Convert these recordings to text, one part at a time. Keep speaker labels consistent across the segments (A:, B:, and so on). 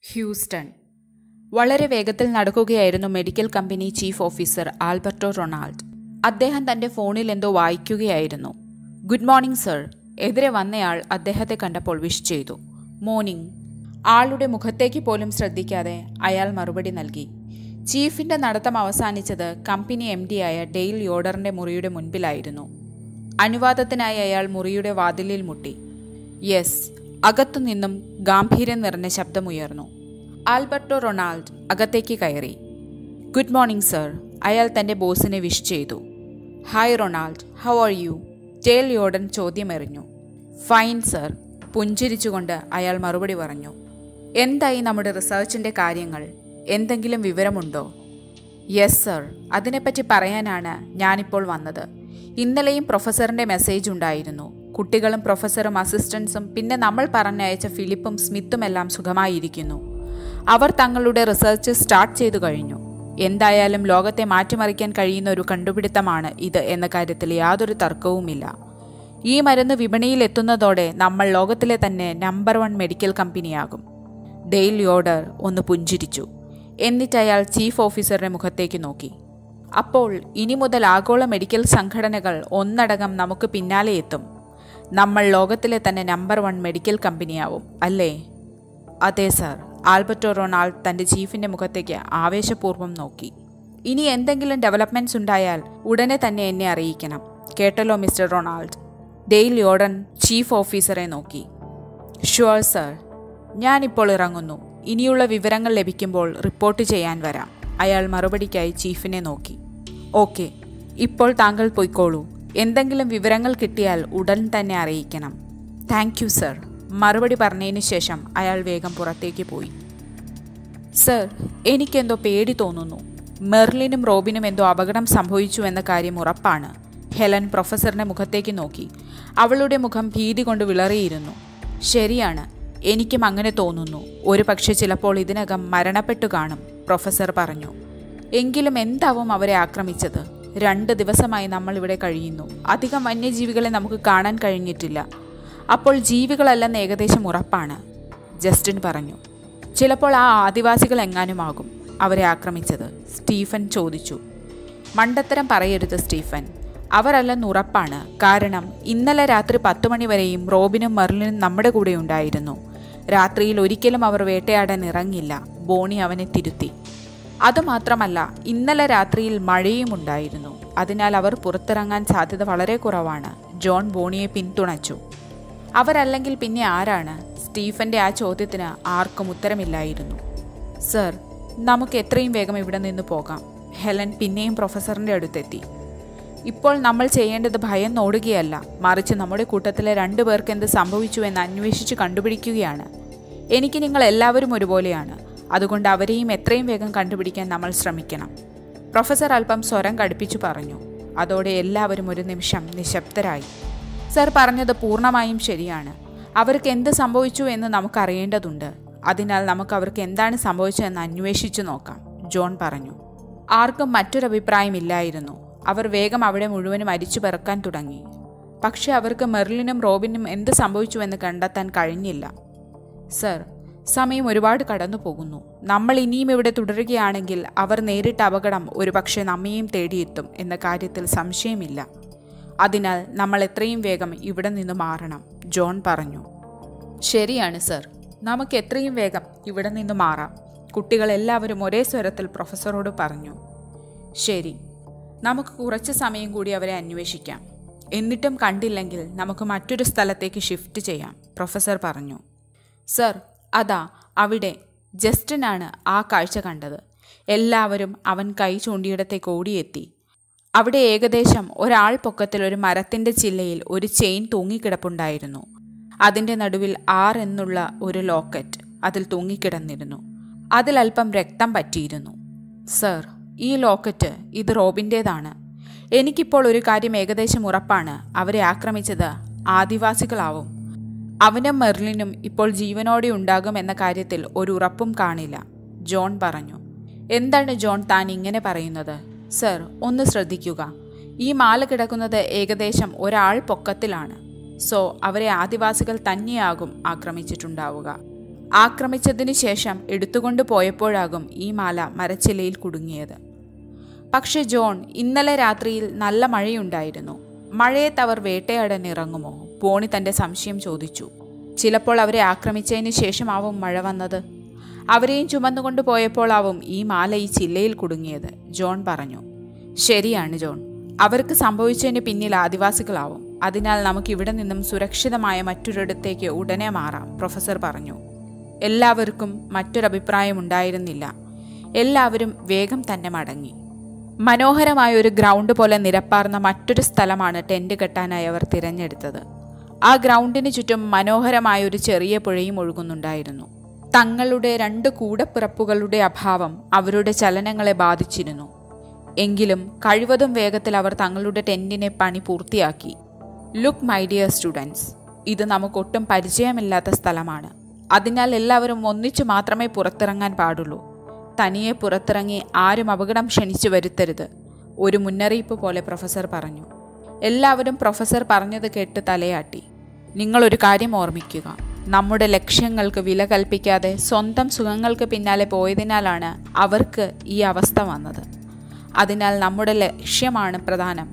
A: Houston വളരെ വേഗത്തിൽ നടക്കുകയായിരുന്നു medical company chief officer Alberto Ronald അദ്ദേഹം തന്റെ ഫോണിൽ എന്തോ വായിക്കുകയായിരുന്നു ഗുഡ് മോർണിംഗ് സർ എതിരെ വന്നയാൾ അദ്ദേഹത്തെ കണ്ടപ്പോൾ വിഷ് ചെയ്തു മോർണിംഗ് ആളുടെ മുഖത്തേക്ക് പോലും ശ്രദ്ധിക്കാതെ അയാൾ മറുപടി നൽകി ചീഫിന്റെ നടത്തം അവസാനിച്ചത് കമ്പനി എം ആയ ഡെയിൽ യോഡറിന്റെ മുറിയുടെ മുൻപിലായിരുന്നു അനുവാദത്തിനായി അയാൾ മുറിയുടെ വാതിലിൽ മുട്ടി യെസ് അകത്തുനിന്നും ഗാംഭീര്യം നിറഞ്ഞ ശബ്ദമുയർന്നു ആൽബർട്ടോ റൊണാൾഡ് അകത്തേക്ക് കയറി ഗുഡ് മോർണിംഗ് സർ അയാൾ തന്റെ ബോസിനെ വിഷ് ചെയ്തു hi Ronald how are you Dale Yoder ചോദ്യമെറിഞ്ഞു ഫൈൻ സർ പുഞ്ചിരിച്ചുകൊണ്ട് അയാൾ മറുപടി പറഞ്ഞു എന്തായി നമ്മുടെ റിസർച്ചിന്റെ കാര്യങ്ങൾ എന്തെങ്കിലും വിവരമുണ്ടോ യെസ് സർ അതിനെപ്പറ്റി പറയാനാണ് ഞാനിപ്പോൾ വന്നത് ഇന്നലെയും പ്രൊഫസറിന്റെ മെസ്സേജ് ഉണ്ടായിരുന്നു കുട്ടികളും പ്രൊഫസറും അസിസ്റ്റൻസും പിന്നെ നമ്മൾ പറഞ്ഞയച്ച ഫിലിപ്പും സ്മിത്തും എല്ലാം സുഖമായിരിക്കുന്നു അവർ തങ്ങളുടെ റിസർച്ച് സ്റ്റാർട്ട് ചെയ്തു കഴിഞ്ഞു എന്തായാലും ലോകത്തെ മാറ്റിമറിക്കാൻ കഴിയുന്ന ഒരു കണ്ടുപിടുത്തമാണ് ഇത് എന്ന കാര്യത്തിൽ യാതൊരു തർക്കവുമില്ല ഈ മരുന്ന് വിപണിയിൽ എത്തുന്നതോടെ നമ്മൾ ലോകത്തിലെ തന്നെ നമ്പർ വൺ മെഡിക്കൽ കമ്പനിയാകും ഡെയിൽ യോഡർ ഒന്ന് പുഞ്ചിരിച്ചു എന്നിട്ട് അയാൾ ചീഫ് ഓഫീസറുടെ മുഖത്തേക്ക് നോക്കി അപ്പോൾ ഇനി മുതൽ ആഗോള മെഡിക്കൽ സംഘടനകൾ ഒന്നടങ്കം നമുക്ക് പിന്നാലെ എത്തും നമ്മൾ ലോകത്തിലെ തന്നെ നമ്പർ വൺ മെഡിക്കൽ കമ്പനിയാവും അല്ലേ അതെ സാർ ആൽബർട്ടോ റൊണാൾഡ് തന്റെ ചീഫിന്റെ മുഖത്തേക്ക് ആവേശപൂർവ്വം നോക്കി ഇനി എന്തെങ്കിലും ഡെവലപ്മെന്റ്സ് ഉണ്ടായാൽ ഉടനെ തന്നെ എന്നെ അറിയിക്കണം കേട്ടല്ലോ mister Ronald Dale Yoder chief ഓഫീസറെ നോക്കി ഷുവർ സർ ഞാനിപ്പോൾ ഇറങ്ങുന്നു ഇനിയുള്ള വിവരങ്ങൾ ലഭിക്കുമ്പോൾ റിപ്പോർട്ട് ചെയ്യാൻ വരാം അയാൾ മറുപടിക്കായി ചീഫിനെ നോക്കി ഓക്കെ ഇപ്പോൾ താങ്കൾ പൊയ്ക്കോളൂ എന്തെങ്കിലും വിവരങ്ങൾ കിട്ടിയാൽ ഉടൻ തന്നെ അറിയിക്കണം താങ്ക് യു സർ മറുപടി പറഞ്ഞതിന് ശേഷം അയാൾ വേഗം പുറത്തേക്ക് പോയി സർ എനിക്കെന്തോ പേടി തോന്നുന്നു മെർലിനും റോബിനും എന്തോ അപകടം സംഭവിച്ചു എന്ന കാര്യം ഉറപ്പാണ് ഹെലൻ പ്രൊഫസറിന്റെ മുഖത്തേക്ക് നോക്കി അവളുടെ മുഖം ഭീതി കൊണ്ട് വിളറിയിരുന്നു ശരിയാണ് എനിക്കും അങ്ങനെ തോന്നുന്നു ഒരു പക്ഷെ ചിലപ്പോൾ ഇതിനകം മരണപ്പെട്ടു കാണും പ്രൊഫസർ പറഞ്ഞു എങ്കിലും എന്താവും അവരെ ആക്രമിച്ചത് രണ്ട് ദിവസമായി നമ്മൾ ഇവിടെ കഴിയുന്നു അധികം വന്യജീവികളെ നമുക്ക് കാണാൻ കഴിഞ്ഞിട്ടില്ല അപ്പോൾ ജീവികളല്ലെന്ന് ഏകദേശം ഉറപ്പാണ് ജസ്റ്റിൻ പറഞ്ഞു ചിലപ്പോൾ ആ ആദിവാസികൾ എങ്ങാനുമാകും അവരെ ആക്രമിച്ചത് സ്റ്റീഫൻ ചോദിച്ചു മണ്ടത്തരം പറയരുത് സ്റ്റീഫൻ അവരല്ലെന്ന് ഉറപ്പാണ് കാരണം ഇന്നലെ രാത്രി പത്തു മണിവരെയും റോബിനും മെർലിനും നമ്മുടെ കൂടെ ഉണ്ടായിരുന്നു രാത്രിയിൽ ഒരിക്കലും അവർ വേട്ടയാടാൻ ഇറങ്ങില്ല ബോണി അവനെ തിരുത്തി അതുമാത്രമല്ല ഇന്നലെ രാത്രിയിൽ മഴയും ഉണ്ടായിരുന്നു അതിനാൽ അവർ പുറത്തിറങ്ങാൻ സാധ്യത വളരെ കുറവാണ് ജോൺ ബോണിയെ പിന്തുണച്ചു അവരല്ലെങ്കിൽ പിന്നെ ആരാണ് സ്റ്റീഫന്റെ ആ ചോദ്യത്തിന് ആർക്കും ഉത്തരമില്ലായിരുന്നു സർ നമുക്ക് എത്രയും വേഗം ഇവിടെ നിന്ന് പോകാം ഹെലൻ പിന്നെയും പ്രൊഫസറിന്റെ അടുത്തെത്തി ഇപ്പോൾ നമ്മൾ ചെയ്യേണ്ടത് ഭയം നോടുകയല്ല മറിച്ച് നമ്മുടെ കൂട്ടത്തിലെ രണ്ടു പേർക്ക് എന്ത് സംഭവിച്ചു എന്ന് അന്വേഷിച്ച് കണ്ടുപിടിക്കുകയാണ് എനിക്ക് നിങ്ങൾ എല്ലാവരും ഒരുപോലെയാണ് അതുകൊണ്ട് അവരെയും എത്രയും വേഗം കണ്ടുപിടിക്കാൻ നമ്മൾ ശ്രമിക്കണം പ്രൊഫസർ അല്പം സ്വരം കടുപ്പിച്ചു പറഞ്ഞു അതോടെ എല്ലാവരും ഒരു നിമിഷം നിശബ്ദരായി സർ പറഞ്ഞത് പൂർണ്ണമായും ശരിയാണ് അവർക്ക് എന്ത് സംഭവിച്ചു എന്ന് നമുക്കറിയേണ്ടതുണ്ട് അതിനാൽ നമുക്ക് അവർക്ക് എന്താണ് സംഭവിച്ചതെന്ന് അന്വേഷിച്ചു നോക്കാം ജോൺ പറഞ്ഞു ആർക്കും മറ്റൊരഭിപ്രായമില്ലായിരുന്നു അവർ വേഗം അവിടെ മുഴുവനും അരിച്ചു പെറുക്കാൻ തുടങ്ങി പക്ഷെ അവർക്ക് മെർലിനും റോബിനും എന്ത് സംഭവിച്ചുവെന്ന് കണ്ടെത്താൻ കഴിഞ്ഞില്ല സർ സമയം ഒരുപാട് കടന്നു പോകുന്നു നമ്മൾ ഇനിയും ഇവിടെ തുടരുകയാണെങ്കിൽ അവർ നേരിട്ട അപകടം ഒരുപക്ഷെ നമ്മയും തേടിയെത്തും എന്ന കാര്യത്തിൽ സംശയമില്ല അതിനാൽ നമ്മൾ എത്രയും വേഗം ഇവിടെ നിന്ന് മാറണം ജോൺ പറഞ്ഞു ശരിയാണ് സർ നമുക്ക് എത്രയും വേഗം ഇവിടെ നിന്ന് മാറാം കുട്ടികളെല്ലാവരും ഒരേ സ്വരത്തിൽ പ്രൊഫസറോട് പറഞ്ഞു ശരി നമുക്ക് കുറച്ച് സമയം കൂടി അവരെ അന്വേഷിക്കാം എന്നിട്ടും കണ്ടില്ലെങ്കിൽ നമുക്ക് മറ്റൊരു സ്ഥലത്തേക്ക് ഷിഫ്റ്റ് ചെയ്യാം പ്രൊഫസർ പറഞ്ഞു സർ അതാ അവിടെ ജസ്റ്റിനാണ് ആ കാഴ്ച കണ്ടത് എല്ലാവരും അവൻ കൈ ചൂണ്ടിയിടത്തേക്ക് ഓടിയെത്തി അവിടെ ഏകദേശം ഒരാൾ പൊക്കത്തിൽ ഒരു മരത്തിന്റെ ചില്ലയിൽ ഒരു ചെയിൻ തൂങ്ങിക്കിടപ്പുണ്ടായിരുന്നു അതിന്റെ നടുവിൽ ആർ എന്നുള്ള ഒരു ലോക്കറ്റ് അതിൽ തൂങ്ങിക്കിടന്നിരുന്നു അതിൽ അല്പം രക്തം പറ്റിയിരുന്നു സർ ഈ ലോക്കറ്റ് ഇത് റോബിൻ്റേതാണ് എനിക്കിപ്പോൾ ഒരു കാര്യം ഏകദേശം ഉറപ്പാണ് അവരെ ആക്രമിച്ചത് ആദിവാസികളാവും അവനും മെർലിനും ഇപ്പോൾ ജീവനോടെ ഉണ്ടാകും എന്ന കാര്യത്തിൽ ഒരു ഉറപ്പും കാണില്ല ജോൺ പറഞ്ഞു എന്താണ് ജോൺ താൻ ഇങ്ങനെ പറയുന്നത് സർ ഒന്ന് ശ്രദ്ധിക്കുക ഈ മാല കിടക്കുന്നത് ഏകദേശം ഒരാൾ പൊക്കത്തിലാണ് സോ അവരെ ആദിവാസികൾ തന്നെയാകും ആക്രമിച്ചിട്ടുണ്ടാവുക ആക്രമിച്ചതിനു ശേഷം എടുത്തുകൊണ്ട് പോയപ്പോഴാകും ഈ മാല മരച്ചിലയിൽ കുടുങ്ങിയത് പക്ഷെ ജോൺ ഇന്നലെ രാത്രിയിൽ നല്ല മഴയുണ്ടായിരുന്നു മഴയത്ത് അവർ വേട്ടയാടാൻ ഇറങ്ങുമോ പോണി തന്റെ സംശയം ചോദിച്ചു ചിലപ്പോൾ അവരെ ആക്രമിച്ചതിന് ശേഷമാവും മഴ വന്നത് അവരെയും ചുമന്നുകൊണ്ട് പോയപ്പോഴാവും ഈ മാല ഈ ചില്ലയിൽ കുടുങ്ങിയത് ജോൺ പറഞ്ഞു ശരിയാണ് ജോൺ അവർക്ക് സംഭവിച്ചതിന് പിന്നിൽ ആദിവാസികളാവും അതിനാൽ നമുക്ക് ഇവിടെ നിന്നും സുരക്ഷിതമായ മറ്റൊരിടത്തേക്ക് ഉടനെ മാറാം പ്രൊഫസർ പറഞ്ഞു എല്ലാവർക്കും മറ്റൊരഭിപ്രായം ഉണ്ടായിരുന്നില്ല എല്ലാവരും വേഗം തന്നെ മടങ്ങി മനോഹരമായ ഒരു ഗ്രൗണ്ട് പോലെ നിരപ്പാർന്ന മറ്റൊരു സ്ഥലമാണ് ടെന്റ് കെട്ടാനായി അവർ തിരഞ്ഞെടുത്തത് ആ ഗ്രൗണ്ടിന് ചുറ്റും മനോഹരമായ ഒരു ചെറിയ പുഴയും ഒഴുകുന്നുണ്ടായിരുന്നു തങ്ങളുടെ രണ്ട് കൂടപ്പിറപ്പുകളുടെ അഭാവം അവരുടെ ചലനങ്ങളെ ബാധിച്ചിരുന്നു എങ്കിലും കഴിവതും വേഗത്തിൽ അവർ തങ്ങളുടെ ടെന്റിനെ പണി പൂർത്തിയാക്കി ലുക്ക് മൈ ഡിയർ സ്റ്റുഡൻസ് ഇത് നമുക്കൊട്ടും പരിചയമില്ലാത്ത സ്ഥലമാണ് അതിനാൽ എല്ലാവരും ഒന്നിച്ചു മാത്രമേ പുറത്തിറങ്ങാൻ പാടുള്ളൂ തനിയെ പുറത്തിറങ്ങി ആരും അപകടം ക്ഷണിച്ചു വരുത്തരുത് ഒരു മുന്നറിയിപ്പ് പോലെ പ്രൊഫസർ പറഞ്ഞു എല്ലാവരും പ്രൊഫസർ പറഞ്ഞത് കേട്ട് തലയാട്ടി നിങ്ങളൊരു കാര്യം ഓർമ്മിക്കുക നമ്മുടെ ലക്ഷ്യങ്ങൾക്ക് വില കൽപ്പിക്കാതെ സ്വന്തം സുഖങ്ങൾക്ക് പിന്നാലെ പോയതിനാലാണ് അവർക്ക് ഈ അവസ്ഥ വന്നത് അതിനാൽ നമ്മുടെ ലക്ഷ്യമാണ് പ്രധാനം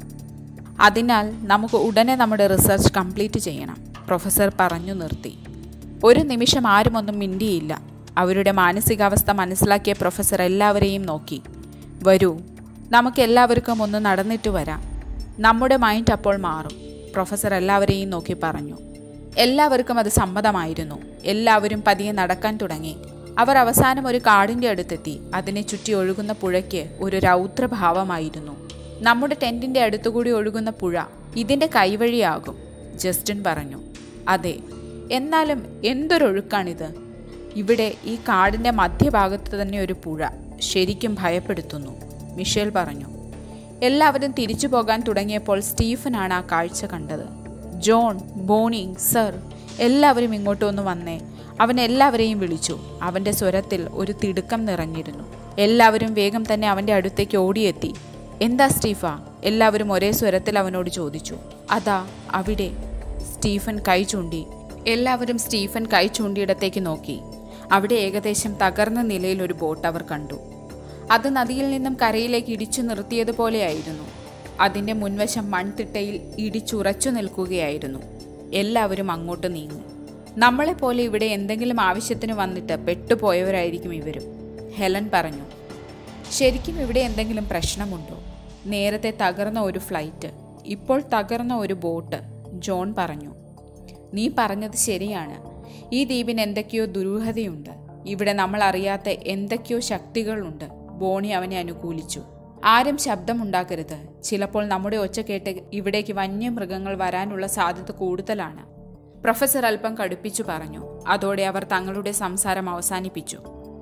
A: അതിനാൽ നമുക്ക് ഉടനെ നമ്മുടെ റിസർച്ച് കംപ്ലീറ്റ് ചെയ്യണം പ്രൊഫസർ പറഞ്ഞു നിർത്തി ഒരു നിമിഷം ആരുമൊന്നും മിണ്ടിയില്ല അവരുടെ മാനസികാവസ്ഥ മനസ്സിലാക്കിയ പ്രൊഫസർ എല്ലാവരെയും നോക്കി വരൂ നമുക്ക് എല്ലാവർക്കും ഒന്ന് നടന്നിട്ട് വരാം നമ്മുടെ മൈൻഡ് അപ്പോൾ മാറും പ്രൊഫസർ എല്ലാവരെയും നോക്കി പറഞ്ഞു എല്ലാവർക്കും അത് സമ്മതമായിരുന്നു എല്ലാവരും പതിയെ നടക്കാൻ തുടങ്ങി അവർ അവസാനം ഒരു കാടിന്റെ അടുത്തെത്തി അതിനെ ചുറ്റി ഒഴുകുന്ന പുഴയ്ക്ക് ഒരു രൗദ്രഭാവമായിരുന്നു നമ്മുടെ ടെന്റിന്റെ അടുത്തുകൂടി ഒഴുകുന്ന പുഴ ഇതിന്റെ കൈവഴിയാകും ജസ്റ്റിൻ പറഞ്ഞു അതെ എന്നാലും എന്തൊരൊഴുക്കാണിത് ഇവിടെ ഈ കാടിന്റെ മധ്യഭാഗത്ത് തന്നെ ഒരു പുഴ ശരിക്കും ഭയപ്പെടുത്തുന്നു മിഷേൽ പറഞ്ഞു എല്ലാവരും തിരിച്ചു പോകാൻ തുടങ്ങിയപ്പോൾ സ്റ്റീഫനാണ് ആ കാഴ്ച കണ്ടത് ജോൺ ബോണി സർ എല്ലാവരും ഇങ്ങോട്ട് ഒന്ന് വന്നേ അവൻ എല്ലാവരെയും വിളിച്ചു അവന്റെ സ്വരത്തിൽ ഒരു തിടുക്കം നിറഞ്ഞിരുന്നു എല്ലാവരും വേഗം തന്നെ അവന്റെ അടുത്തേക്ക് ഓടിയെത്തി എന്താ സ്റ്റീഫ എല്ലാവരും ഒരേ സ്വരത്തിൽ അവനോട് ചോദിച്ചു അതാ അവിടെ സ്റ്റീഫൻ കൈ ചൂണ്ടി എല്ലാവരും സ്റ്റീഫൻ കൈ ചൂണ്ടിയിടത്തേക്ക് നോക്കി അവിടെ ഏകദേശം തകർന്ന നിലയിൽ ഒരു ബോട്ട് അവർ കണ്ടു അത് നദിയിൽ നിന്നും കരയിലേക്ക് ഇടിച്ചു നിർത്തിയതുപോലെയായിരുന്നു അതിന്റെ മുൻവശം മൺതിട്ടയിൽ ഇടിച്ചുറച്ചു നിൽക്കുകയായിരുന്നു എല്ലാവരും അങ്ങോട്ട് നീങ്ങി നമ്മളെപ്പോലെ ഇവിടെ എന്തെങ്കിലും ആവശ്യത്തിന് വന്നിട്ട് പെട്ടുപോയവരായിരിക്കും ഇവരും ഹെലൻ പറഞ്ഞു ശരിക്കും ഇവിടെ എന്തെങ്കിലും പ്രശ്നമുണ്ടോ നേരത്തെ തകർന്ന ഒരു ഫ്ലൈറ്റ് ഇപ്പോൾ തകർന്ന ഒരു ബോട്ട് ജോൺ പറഞ്ഞു നീ പറഞ്ഞത് ശരിയാണ് ഈ ദ്വീപിന് എന്തൊക്കെയോ ദുരൂഹതയുണ്ട് ഇവിടെ നമ്മൾ അറിയാത്ത എന്തൊക്കെയോ ശക്തികളുണ്ട് ബോണി അവനെ അനുകൂലിച്ചു ആരും ശബ്ദമുണ്ടാക്കരുത് ചിലപ്പോൾ നമ്മുടെ ഒച്ച കേട്ട് ഇവിടേക്ക് വന്യമൃഗങ്ങൾ വരാനുള്ള സാധ്യത കൂടുതലാണ് പ്രൊഫസർ അല്പം കടുപ്പിച്ചു പറഞ്ഞു അതോടെ അവർ തങ്ങളുടെ സംസാരം അവസാനിപ്പിച്ചു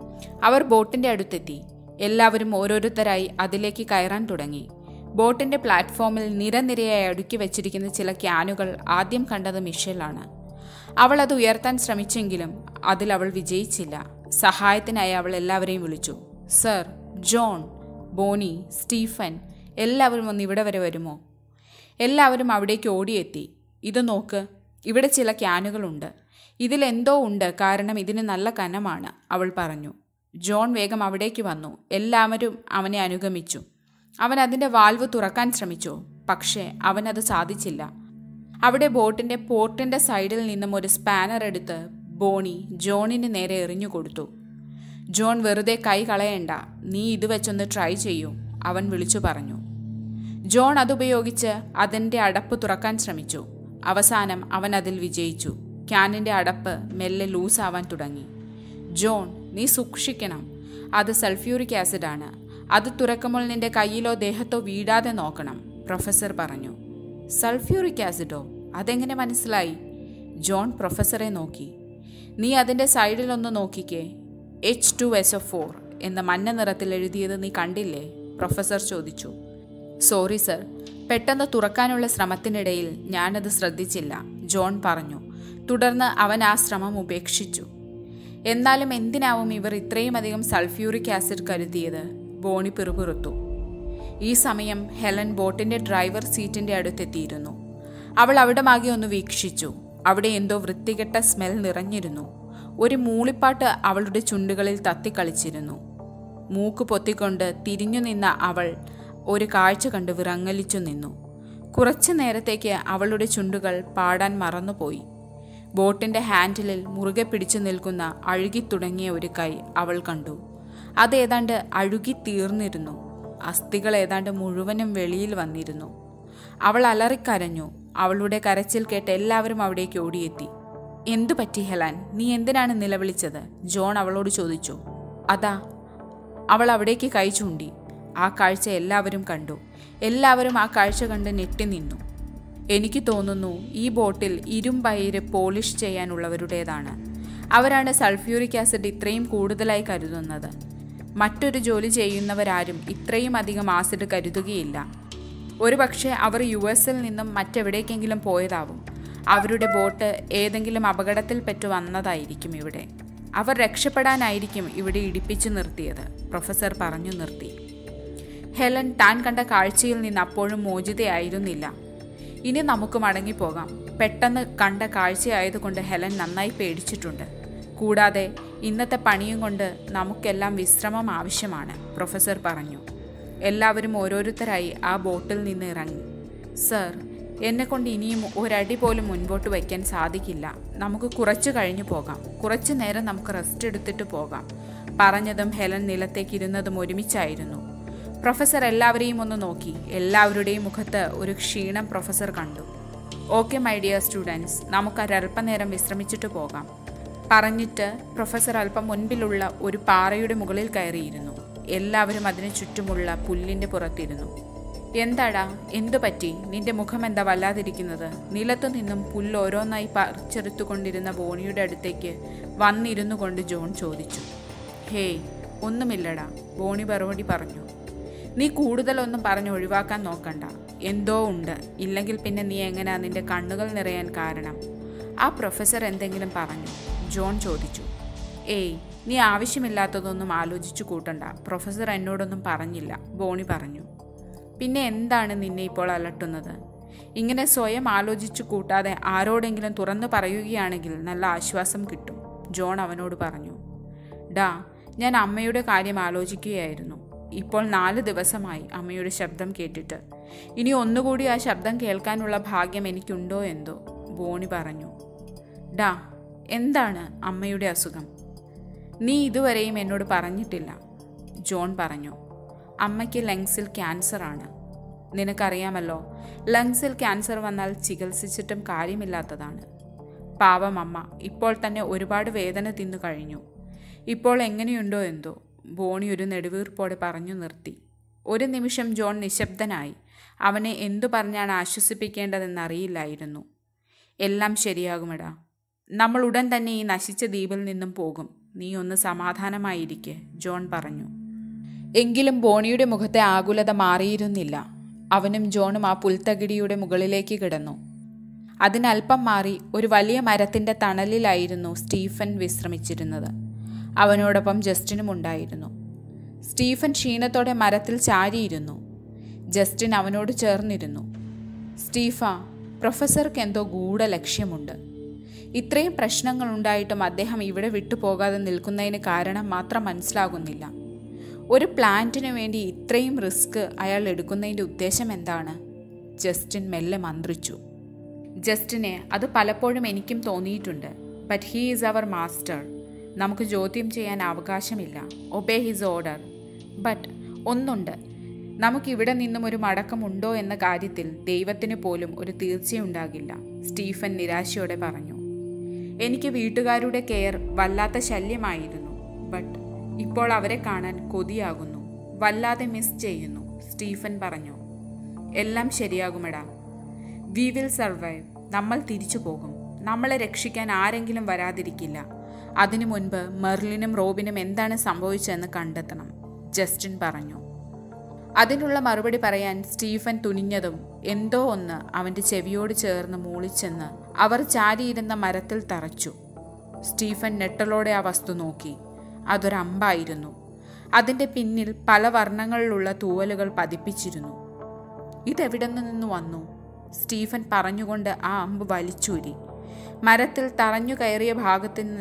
A: അവർ ബോട്ടിന്റെ അടുത്തെത്തി എല്ലാവരും ഓരോരുത്തരായി അതിലേക്ക് കയറാൻ തുടങ്ങി ബോട്ടിന്റെ പ്ലാറ്റ്ഫോമിൽ നിരനിരയായി അടുക്കി വെച്ചിരിക്കുന്ന ചില ക്യാനുകൾ ആദ്യം കണ്ടത് മിഷേലാണ് അവൾ അത് ഉയർത്താൻ ശ്രമിച്ചെങ്കിലും അതിൽ അവൾ വിജയിച്ചില്ല സഹായത്തിനായി അവൾ എല്ലാവരെയും വിളിച്ചു സർ ജോൺ ബോണി സ്റ്റീഫൻ എല്ലാവരും ഒന്ന് ഇവിടെ വരെ വരുമോ എല്ലാവരും അവിടേക്ക് ഓടിയെത്തി ഇത് നോക്ക് ഇവിടെ ചില ക്യാനുകളുണ്ട് ഇതിലെന്തോ ഉണ്ട് കാരണം ഇതിന് നല്ല കനമാണ് അവൾ പറഞ്ഞു ജോൺ വേഗം അവിടേക്ക് വന്നു എല്ലാവരും അവനെ അനുഗമിച്ചു അവൻ അതിൻ്റെ വാൽവ് തുറക്കാൻ ശ്രമിച്ചു പക്ഷേ അവനത് സാധിച്ചില്ല അവിടെ ബോട്ടിന്റെ പോർട്ടിന്റെ സൈഡിൽ നിന്നും ഒരു സ്പാനർ എടുത്ത് ബോണി ജോണിന് നേരെ എറിഞ്ഞു കൊടുത്തു ജോൺ വെറുതെ കൈ കളയണ്ട നീ ഇത് വെച്ചൊന്ന് ട്രൈ ചെയ്യൂ അവൻ വിളിച്ചു പറഞ്ഞു ജോൺ അതുപയോഗിച്ച് അതിൻ്റെ അടപ്പ് തുറക്കാൻ ശ്രമിച്ചു അവസാനം അവൻ അതിൽ വിജയിച്ചു ക്യാനിൻ്റെ അടപ്പ് മെല്ലെ ലൂസാവാൻ തുടങ്ങി ജോൺ നീ സൂക്ഷിക്കണം അത് സൾഫ്യൂറിക് ആസിഡാണ് അത് തുറക്കുമ്പോൾ നിന്റെ കയ്യിലോ ദേഹത്തോ വീഴാതെ നോക്കണം പ്രൊഫസർ പറഞ്ഞു സൾഫ്യൂറിക് ആസിഡോ അതെങ്ങനെ മനസ്സിലായി ജോൺ പ്രൊഫസറെ നോക്കി നീ അതിൻ്റെ സൈഡിലൊന്ന് നോക്കിക്കേ H two S F four എന്ന മഞ്ഞ നിറത്തിൽ എഴുതിയത് നീ കണ്ടില്ലേ പ്രൊഫസർ ചോദിച്ചു സോറി സർ പെട്ടെന്ന് തുറക്കാനുള്ള ശ്രമത്തിനിടയിൽ ഞാനത് ശ്രദ്ധിച്ചില്ല ജോൺ പറഞ്ഞു തുടർന്ന് അവൻ ആ ശ്രമം ഉപേക്ഷിച്ചു എന്നാലും എന്തിനാവും ഇവർ ഇത്രയും അധികം സൾഫ്യൂറിക് ആസിഡ് കരുതിയത് ബോണി പിറുപിറുത്തു ഈ സമയം ഹെലൻ ബോട്ടിന്റെ ഡ്രൈവർ സീറ്റിന്റെ അടുത്തെത്തിയിരുന്നു അവൾ അവിടെ മാകെ ഒന്ന് വീക്ഷിച്ചു അവിടെ എന്തോ വൃത്തികെട്ട സ്മെൽ നിറഞ്ഞിരുന്നു ഒരു മൂളിപ്പാട്ട് അവളുടെ ചുണ്ടുകളിൽ തത്തിക്കളിച്ചിരുന്നു മൂക്ക് പൊത്തിക്കൊണ്ട് തിരിഞ്ഞു നിന്ന അവൾ ഒരു കാഴ്ച കണ്ട് വിറങ്ങലിച്ചു നിന്നു കുറച്ചു നേരത്തേക്ക് അവളുടെ ചുണ്ടുകൾ പാടാൻ മറന്നുപോയി ബോട്ടിന്റെ ഹാൻഡിലിൽ മുറുകെ പിടിച്ചു നിൽക്കുന്ന അഴുകിത്തുടങ്ങിയ ഒരു കൈ അവൾ കണ്ടു അതേതാണ്ട് അഴുകി തീർന്നിരുന്നു അസ്ഥികൾ ഏതാണ്ട് മുഴുവനും വെളിയിൽ വന്നിരുന്നു അവൾ അലറിക്കരഞ്ഞു അവളുടെ കരച്ചിൽ കേട്ട് എല്ലാവരും അവിടേക്ക് ഓടിയെത്തി എന്തു പറ്റി ഹെലാൻ നീ എന്തിനാണ് നിലവിളിച്ചത് ജോൺ അവളോട് ചോദിച്ചു അതാ അവൾ അവിടേക്ക് കൈ ചൂണ്ടി ആ കാഴ്ച എല്ലാവരും കണ്ടു എല്ലാവരും ആ കാഴ്ച കണ്ട് ഞെട്ടി നിന്നു എനിക്ക് തോന്നുന്നു ഈ ബോട്ടിൽ ഇരുമ്പയിര് പോളിഷ് ചെയ്യാനുള്ളവരുടേതാണ് അവരാണ് സൾഫ്യൂരിക് ആസിഡ് ഇത്രയും കൂടുതലായി കരുതുന്നത് മറ്റൊരു ജോലി ചെയ്യുന്നവരാരും ഇത്രയും അധികം ആസിഡ് കരുതുകയില്ല ഒരുപക്ഷെ അവർ യു എസിൽ നിന്നും മറ്റെവിടേക്കെങ്കിലും പോയതാവും അവരുടെ ബോട്ട് ഏതെങ്കിലും അപകടത്തിൽപ്പെട്ട് വന്നതായിരിക്കും ഇവിടെ അവർ രക്ഷപ്പെടാനായിരിക്കും ഇവിടെ ഇടിപ്പിച്ചു നിർത്തിയത് പ്രൊഫസർ പറഞ്ഞു നിർത്തി ഹെലൻ താൻ കണ്ട കാഴ്ചയിൽ നിന്ന് അപ്പോഴും മോചിതയായിരുന്നില്ല ഇനി നമുക്ക് മടങ്ങിപ്പോകാം പെട്ടെന്ന് കണ്ട കാഴ്ചയായതുകൊണ്ട് ഹെലൻ നന്നായി പേടിച്ചിട്ടുണ്ട് കൂടാതെ ഇന്നത്തെ പണിയും കൊണ്ട് നമുക്കെല്ലാം വിശ്രമം ആവശ്യമാണ് പ്രൊഫസർ പറഞ്ഞു എല്ലാവരും ഓരോരുത്തരായി ആ ബോട്ടിൽ നിന്ന് ഇറങ്ങി സർ എന്നെക്കൊണ്ട് ഇനിയും ഒരടി പോലും മുൻപോട്ട് വയ്ക്കാൻ സാധിക്കില്ല നമുക്ക് കുറച്ചു കഴിഞ്ഞു പോകാം കുറച്ചു നേരം നമുക്ക് റെസ്റ്റ് എടുത്തിട്ട് പോകാം പറഞ്ഞതും ഹെലൻ നിലത്തേക്ക് ഇരുന്നതും ഒരുമിച്ചായിരുന്നു പ്രൊഫസർ എല്ലാവരെയും ഒന്ന് നോക്കി എല്ലാവരുടെയും മുഖത്ത് ഒരു ക്ഷീണം പ്രൊഫസർ കണ്ടു ഓക്കെ മൈ ഡിയർ സ്റ്റുഡൻസ് നമുക്ക് ഒരല്പനേരം വിശ്രമിച്ചിട്ട് പോകാം പറഞ്ഞിട്ട് പ്രൊഫസർ അല്പം മുൻപിലുള്ള ഒരു പാറയുടെ മുകളിൽ കയറിയിരുന്നു എല്ലാവരും അതിനു ചുറ്റുമുള്ള പുല്ലിന്റെ പുറത്തിരുന്നു എന്താടാ എന്തു പറ്റി നിന്റെ മുഖം എന്താ വല്ലാതിരിക്കുന്നത് നിലത്തു നിന്നും പുല്ല് ഓരോന്നായി പറിച്ചെടുത്തുകൊണ്ടിരുന്ന ബോണിയുടെ അടുത്തേക്ക് വന്നിരുന്നു കൊണ്ട് ജോൺ ചോദിച്ചു ഹേയ് ഒന്നുമില്ലടാ ബോണി മറുപടി പറഞ്ഞു നീ കൂടുതലൊന്നും പറഞ്ഞ് ഒഴിവാക്കാൻ നോക്കണ്ട എന്തോ ഉണ്ട് ഇല്ലെങ്കിൽ പിന്നെ നീ എങ്ങനെയാ നിന്റെ കണ്ണുകൾ നിറയാൻ കാരണം ആ പ്രൊഫസർ എന്തെങ്കിലും പറഞ്ഞു ജോൺ ചോദിച്ചു ഏയ് നീ ആവശ്യമില്ലാത്തതൊന്നും ആലോചിച്ചു കൂട്ടണ്ട പ്രൊഫസർ എന്നോടൊന്നും പറഞ്ഞില്ല ബോണി പറഞ്ഞു പിന്നെ എന്താണ് നിന്നെ ഇപ്പോൾ അലട്ടുന്നത് ഇങ്ങനെ സ്വയം ആലോചിച്ചു കൂട്ടാതെ ആരോടെങ്കിലും തുറന്നു പറയുകയാണെങ്കിൽ നല്ല ആശ്വാസം കിട്ടും ജോൺ അവനോട് പറഞ്ഞു ഡാ ഞാൻ അമ്മയുടെ കാര്യം ആലോചിക്കുകയായിരുന്നു ഇപ്പോൾ നാല് ദിവസമായി അമ്മയുടെ ശബ്ദം കേട്ടിട്ട് ഇനി ഒന്നുകൂടി ആ ശബ്ദം കേൾക്കാനുള്ള ഭാഗ്യം എനിക്കുണ്ടോ എന്തോ ബോണി പറഞ്ഞു ഡാ എന്താണ് അമ്മയുടെ അസുഖം നീ ഇതുവരെയും എന്നോട് പറഞ്ഞിട്ടില്ല ജോൺ പറഞ്ഞു അമ്മയ്ക്ക് ലങ്സിൽ ക്യാൻസർ ആണ് നിനക്കറിയാമല്ലോ ലങ്സിൽ ക്യാൻസർ വന്നാൽ ചികിത്സിച്ചിട്ടും കാര്യമില്ലാത്തതാണ് പാവം അമ്മ ഇപ്പോൾ തന്നെ ഒരുപാട് വേദന തിന്നു കഴിഞ്ഞു ഇപ്പോൾ എങ്ങനെയുണ്ടോ എന്തോ ബോണി ഒരു നെടുവീർപ്പോടെ പറഞ്ഞു നിർത്തി ഒരു നിമിഷം ജോൺ നിശബ്ദനായി അവനെ എന്തു പറഞ്ഞാണ് ആശ്വസിപ്പിക്കേണ്ടതെന്നറിയില്ലായിരുന്നു എല്ലാം ശരിയാകുമെടാ നമ്മൾ ഉടൻ തന്നെ ഈ നശിച്ച ദ്വീപിൽ നിന്നും പോകും നീ ഒന്ന് സമാധാനമായിരിക്കെ ജോൺ പറഞ്ഞു എങ്കിലും ബോണിയുടെ മുഖത്തെ ആകുലത മാറിയിരുന്നില്ല അവനും ജോണും ആ പുൽത്തകിടിയുടെ മുകളിലേക്ക് കിടന്നു അതിനൽപ്പം മാറി ഒരു വലിയ മരത്തിന്റെ തണലിലായിരുന്നു സ്റ്റീഫൻ വിശ്രമിച്ചിരുന്നത് അവനോടൊപ്പം ജസ്റ്റിനും ഉണ്ടായിരുന്നു സ്റ്റീഫൻ ക്ഷീണത്തോടെ മരത്തിൽ ചാരിയിരുന്നു ജസ്റ്റിൻ അവനോട് ചേർന്നിരുന്നു സ്റ്റീഫ പ്രൊഫസർക്ക് എന്തോ ഗൂഢ ലക്ഷ്യമുണ്ട് ഇത്രയും പ്രശ്നങ്ങൾ ഉണ്ടായിട്ടും അദ്ദേഹം ഇവിടെ വിട്ടുപോകാതെ നിൽക്കുന്നതിന് കാരണം മാത്രം മനസ്സിലാകുന്നില്ല ഒരു പ്ലാന്റിന് വേണ്ടി ഇത്രയും റിസ്ക് അയാൾ എടുക്കുന്നതിൻ്റെ ഉദ്ദേശം എന്താണ് ജസ്റ്റിൻ മെല്ലെ മന്ത്രിച്ചു ജസ്റ്റിനെ അത് പലപ്പോഴും എനിക്കും തോന്നിയിട്ടുണ്ട് but he is our master നമുക്ക് ചോദ്യം ചെയ്യാൻ അവകാശമില്ല ഒബേ ഹിസ് ഓർഡർ ബട്ട് ഒന്നുണ്ട് നമുക്കിവിടെ നിന്നും ഒരു മടക്കമുണ്ടോ എന്ന കാര്യത്തിൽ ദൈവത്തിന് പോലും ഒരു തീർച്ചയുണ്ടാകില്ല സ്റ്റീഫൻ നിരാശയോടെ പറഞ്ഞു എനിക്ക് വീട്ടുകാരുടെ കെയർ വല്ലാത്ത ശല്യമായിരുന്നു ബട്ട് ഇപ്പോൾ അവരെ കാണാൻ കൊതിയാകുന്നു വല്ലാതെ മിസ് ചെയ്യുന്നു സ്റ്റീഫൻ പറഞ്ഞു എല്ലാം ശരിയാകുമെടാ വി വിൽ സർവൈവ് നമ്മൾ തിരിച്ചു പോകും നമ്മളെ രക്ഷിക്കാൻ ആരെങ്കിലും വരാതിരിക്കില്ല അതിനു മുൻപ് മെർലിനും റോബിനും എന്താണ് സംഭവിച്ചതെന്ന് കണ്ടെത്തണം ജസ്റ്റിൻ പറഞ്ഞു അതിനുള്ള മറുപടി പറയാൻ സ്റ്റീഫൻ തുനിഞ്ഞതും എന്തോ ഒന്ന് അവന്റെ ചെവിയോട് ചേർന്ന് മൂളിച്ചെന്ന് അവർ ചാരിയിരുന്ന മരത്തിൽ തറച്ചു സ്റ്റീഫൻ നെട്ടലോടെ ആ വസ്തു നോക്കി അതൊരമ്പായിരുന്നു അതിന്റെ പിന്നിൽ പല വർണ്ണങ്ങളിലുള്ള തൂവലുകൾ പതിപ്പിച്ചിരുന്നു ഇതെവിടെ നിന്ന് വന്നു സ്റ്റീഫൻ പറഞ്ഞുകൊണ്ട് ആ അമ്പ് വലിച്ചൂരി മരത്തിൽ തറഞ്ഞു കയറിയ ഭാഗത്തു നിന്നും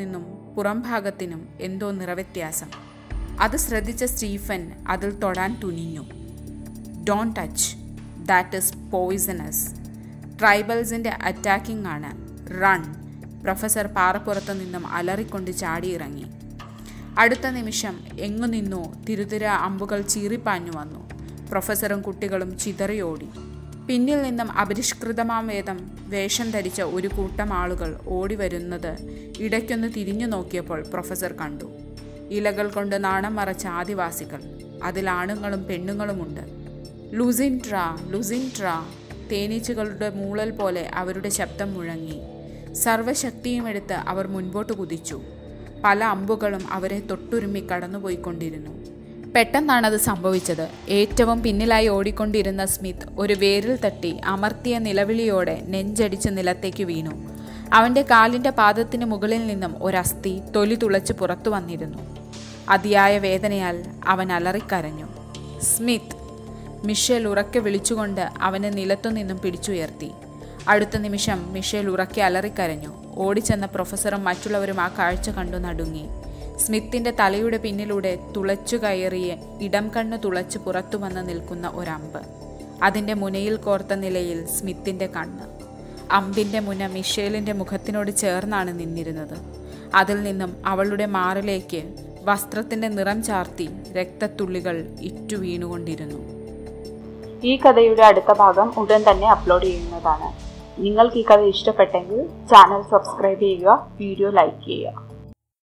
A: പുറംഭാഗത്തിനും എന്തോ നിറവ്യത്യാസം അത് ശ്രദ്ധിച്ച സ്റ്റീഫൻ അതിൽ തൊടാൻ തുനിഞ്ഞു don't touch that is poisonous ട്രൈബൽസിൻ്റെ അറ്റാക്കിംഗ് ആണ് റൺ പ്രൊഫസർ പാറപ്പുറത്തു നിന്നും അലറിക്കൊണ്ട് ചാടിയിറങ്ങി അടുത്ത നിമിഷം എങ്ങു നിന്നോ തിരുതിര അമ്പുകൾ ചീറിപ്പാഞ്ഞു വന്നു പ്രൊഫസറും കുട്ടികളും ചിതറിയോടി പിന്നിൽ നിന്നും അപരിഷ്കൃതമാം വേദം വേഷം ധരിച്ച ഒരു കൂട്ടം ആളുകൾ ഓടി വരുന്നത് ഇടയ്ക്കൊന്ന് തിരിഞ്ഞു നോക്കിയപ്പോൾ പ്രൊഫസർ കണ്ടു ഇലകൾ കൊണ്ട് നാണം മറച്ച ആദിവാസികൾ അതിൽ ആണുങ്ങളും പെണ്ണുങ്ങളുമുണ്ട് ലുസിൻട്ര ലുസിൻട്ര തേനീച്ചകളുടെ മൂളൽ പോലെ അവരുടെ ശബ്ദം മുഴങ്ങി സർവശക്തിയും എടുത്ത് അവർ മുൻപോട്ട് കുതിച്ചു പല അമ്പുകളും അവരെ തൊട്ടുരുമ്മി കടന്നുപോയിക്കൊണ്ടിരുന്നു പെട്ടെന്നാണത് സംഭവിച്ചത് ഏറ്റവും പിന്നിലായി ഓടിക്കൊണ്ടിരുന്ന സ്മിത്ത് ഒരു വേരിൽ തട്ടി അമർത്തിയ നിലവിളിയോടെ നെഞ്ചടിച്ച് നിലത്തേക്ക് വീണു അവൻ്റെ കാലിൻ്റെ പാദത്തിന് മുകളിൽ നിന്നും ഒരസ്ഥി തൊലി തുളച്ച് പുറത്തു വന്നിരുന്നു അതിയായ വേദനയാൽ അവൻ അലറിക്കരഞ്ഞു സ്മിത്ത് മിഷേൽ ഉറക്കെ വിളിച്ചുകൊണ്ട് അവനെ നിലത്തു നിന്നും പിടിച്ചുയർത്തി അടുത്ത നിമിഷം മിഷേൽ ഉറക്കെ അലറിക്കരഞ്ഞു ഓടിച്ചെന്ന പ്രൊഫസറും മറ്റുള്ളവരും ആ കാഴ്ച കണ്ടു നടുങ്ങി സ്മിത്തിന്റെ തലയുടെ പിന്നിലൂടെ തുളച്ചു കയറിയ ഇടം കണ്ണ് തുളച്ച് പുറത്തു വന്ന് നിൽക്കുന്ന ഒരമ്പ് അതിൻ്റെ മുനയിൽ കോർത്ത നിലയിൽ സ്മിത്തിന്റെ കണ്ണ് അമ്പിന്റെ മുന മിഷേലിന്റെ മുഖത്തിനോട് ചേർന്നാണ് നിന്നിരുന്നത് അതിൽ നിന്നും അവളുടെ മാറിലേക്ക് വസ്ത്രത്തിന്റെ നിറം ചാർത്തി രക്തത്തുള്ളികൾ ഇറ്റു വീണുകൊണ്ടിരുന്നു
B: ഈ കഥയുടെ അടുത്ത ഭാഗം ഉടൻ തന്നെ അപ്ലോഡ് ചെയ്യുന്നതാണ് നിങ്ങൾക്ക് ഈ കഥ ഇഷ്ടപ്പെട്ടെങ്കിൽ ചാനൽ സബ്സ്ക്രൈബ് ചെയ്യുക വീഡിയോ ലൈക്ക് ചെയ്യുക